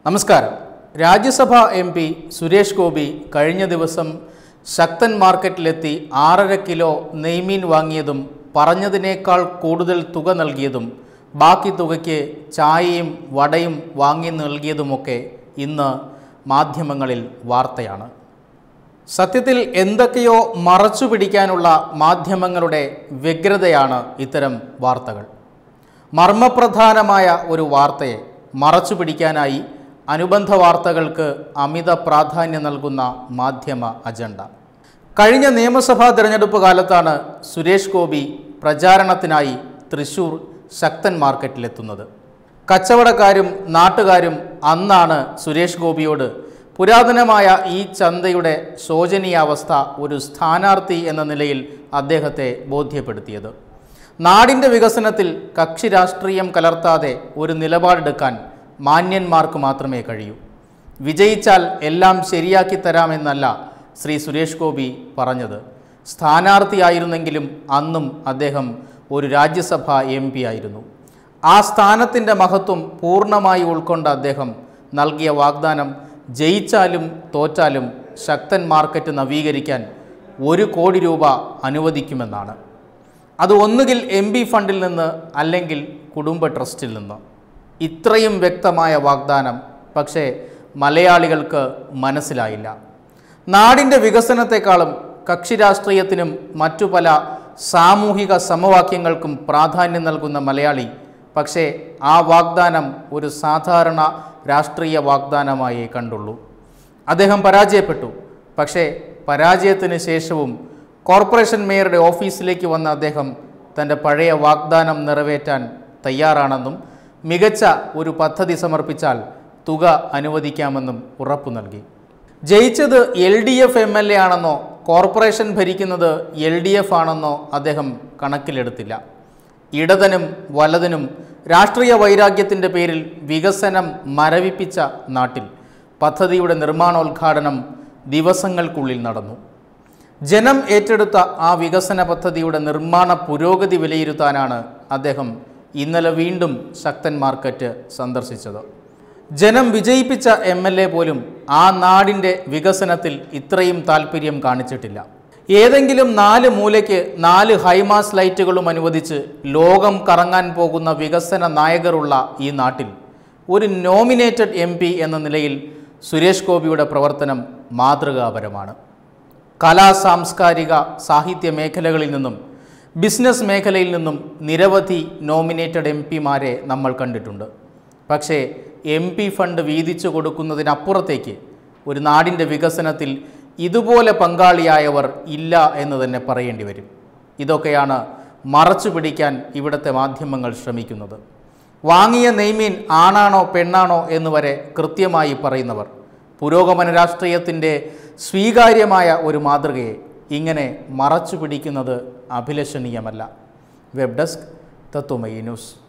നമസ്കാരം Rajya Sabha M P Suresh Gopi കഴിഞ്ഞ ദിവസം ശക്തൻ മാർക്കറ്റിലെത്തി ആറര കിലോ നെയ്മീൻ വാങ്ങിയതും പറഞ്ഞതിനേക്കാൾ കൂടുതൽ തുക നൽകിയതും ബാക്കി തുകയ്ക്ക് ചായയും വടയും വാങ്ങി നൽകിയതുമൊക്കെ ഇന്ന് മാധ്യമങ്ങളിൽ വാർത്തയാണ് സത്യത്തിൽ എന്തൊക്കെയോ മറച്ചു പിടിക്കാനുള്ള മാധ്യമങ്ങളുടെ വ്യഗ്രതയാണ് ഇത്തരം വാർത്തകൾ മർമ്മപ്രധാനമായ ഒരു വാർത്തയെ മറച്ചു പിടിക്കാനായി അനുബന്ധ വാർത്തകൾക്ക് അമിത പ്രാധാന്യം നൽകുന്ന മാധ്യമ അജണ്ട കഴിഞ്ഞ നിയമസഭാ തിരഞ്ഞെടുപ്പ് കാലത്താണ് സുരേഷ് ഗോപി പ്രചാരണത്തിനായി തൃശൂർ ശക്തൻ മാർക്കറ്റിലെത്തുന്നത് കച്ചവടക്കാരും നാട്ടുകാരും അന്നാണ് സുരേഷ് ഗോപിയോട് പുരാതനമായ ഈ ചന്തയുടെ ശോചനീയാവസ്ഥ ഒരു സ്ഥാനാർത്ഥി എന്ന നിലയിൽ അദ്ദേഹത്തെ ബോധ്യപ്പെടുത്തിയത് നാടിൻ്റെ വികസനത്തിൽ കക്ഷി രാഷ്ട്രീയം കലർത്താതെ ഒരു നിലപാടെടുക്കാൻ മാന്യന്മാർക്ക് മാത്രമേ കഴിയൂ വിജയിച്ചാൽ എല്ലാം ശരിയാക്കി തരാമെന്നല്ല ശ്രീ സുരേഷ് ഗോപി പറഞ്ഞത് സ്ഥാനാർത്ഥിയായിരുന്നെങ്കിലും അന്നും അദ്ദേഹം ഒരു രാജ്യസഭാ എം പി ആയിരുന്നു ആ സ്ഥാനത്തിൻ്റെ മഹത്വം പൂർണ്ണമായി ഉൾക്കൊണ്ട അദ്ദേഹം നൽകിയ വാഗ്ദാനം ജയിച്ചാലും തോറ്റാലും ശക്തൻ മാർക്കറ്റ് നവീകരിക്കാൻ ഒരു കോടി രൂപ അനുവദിക്കുമെന്നാണ് അത് ഒന്നുകിൽ എം പി ഫണ്ടിൽ നിന്ന് അല്ലെങ്കിൽ കുടുംബ ട്രസ്റ്റിൽ നിന്ന് ഇത്രയും വ്യക്തമായ വാഗ്ദാനം പക്ഷേ മലയാളികൾക്ക് മനസ്സിലായില്ല നാടിൻ്റെ വികസനത്തെക്കാളും കക്ഷി രാഷ്ട്രീയത്തിനും മറ്റു പല സാമൂഹിക സമവാക്യങ്ങൾക്കും പ്രാധാന്യം നൽകുന്ന മലയാളി പക്ഷേ ആ വാഗ്ദാനം ഒരു സാധാരണ രാഷ്ട്രീയ വാഗ്ദാനമായേ കണ്ടുള്ളൂ അദ്ദേഹം പരാജയപ്പെട്ടു പക്ഷേ പരാജയത്തിന് ശേഷവും കോർപ്പറേഷൻ മേയറുടെ ഓഫീസിലേക്ക് വന്ന അദ്ദേഹം തൻ്റെ പഴയ വാഗ്ദാനം നിറവേറ്റാൻ തയ്യാറാണെന്നും മികച്ച ഒരു പദ്ധതി സമർപ്പിച്ചാൽ തുക അനുവദിക്കാമെന്നും ഉറപ്പു നൽകി ജയിച്ചത് L D F M L A ആണെന്നോ കോർപ്പറേഷൻ ഭരിക്കുന്നത് എൽ ഡി എഫ് ആണെന്നോ അദ്ദേഹം കണക്കിലെടുത്തില്ല ഇടതനും വലതനും രാഷ്ട്രീയ വൈരാഗ്യത്തിൻ്റെ പേരിൽ വികസനം മരവിപ്പിച്ച നാട്ടിൽ പദ്ധതിയുടെ നിർമ്മാണോദ്ഘാടനം ദിവസങ്ങൾക്കുള്ളിൽ നടന്നു ജനം ഏറ്റെടുത്ത ആ വികസന പദ്ധതിയുടെ നിർമ്മാണ പുരോഗതി വിലയിരുത്താനാണ് അദ്ദേഹം ഇന്നലെ വീണ്ടും ശക്തൻ മാർക്കറ്റ് സന്ദർശിച്ചത് ജനം വിജയിപ്പിച്ച എം എൽ എ പോലും ആ നാടിൻ്റെ വികസനത്തിൽ ഇത്രയും താല്പര്യം കാണിച്ചിട്ടില്ല ഏതെങ്കിലും നാല് മൂലയ്ക്ക് നാല് ഹൈമാസ് ലൈറ്റുകളും അനുവദിച്ച് ലോകം കറങ്ങാൻ പോകുന്ന വികസന നായകരുള്ള ഈ നാട്ടിൽ ഒരു നോമിനേറ്റഡ് എം എന്ന നിലയിൽ സുരേഷ് ഗോപിയുടെ പ്രവർത്തനം മാതൃകാപരമാണ് കലാ സാംസ്കാരിക സാഹിത്യ മേഖലകളിൽ നിന്നും ബിസിനസ് മേഖലയിൽ നിന്നും നിരവധി നോമിനേറ്റഡ് എം പിമാരെ നമ്മൾ കണ്ടിട്ടുണ്ട് പക്ഷേ എം പി ഫണ്ട് വീതിച്ചു കൊടുക്കുന്നതിനപ്പുറത്തേക്ക് ഒരു നാടിൻ്റെ വികസനത്തിൽ ഇതുപോലെ പങ്കാളിയായവർ ഇല്ല എന്ന് തന്നെ പറയേണ്ടി വരും ഇതൊക്കെയാണ് മറച്ചു പിടിക്കാൻ ഇവിടുത്തെ മാധ്യമങ്ങൾ ശ്രമിക്കുന്നത് വാങ്ങിയ നെയ്മീൻ ആണാണോ പെണ്ണാണോ എന്ന് വരെ കൃത്യമായി പറയുന്നവർ പുരോഗമന രാഷ്ട്രീയത്തിൻ്റെ സ്വീകാര്യമായ ഒരു മാതൃകയെ ഇങ്ങനെ മറച്ചു പിടിക്കുന്നത് അഭിലഷണീയമല്ല വെബ് ഡെസ്ക് തത്വമയി ന്യൂസ്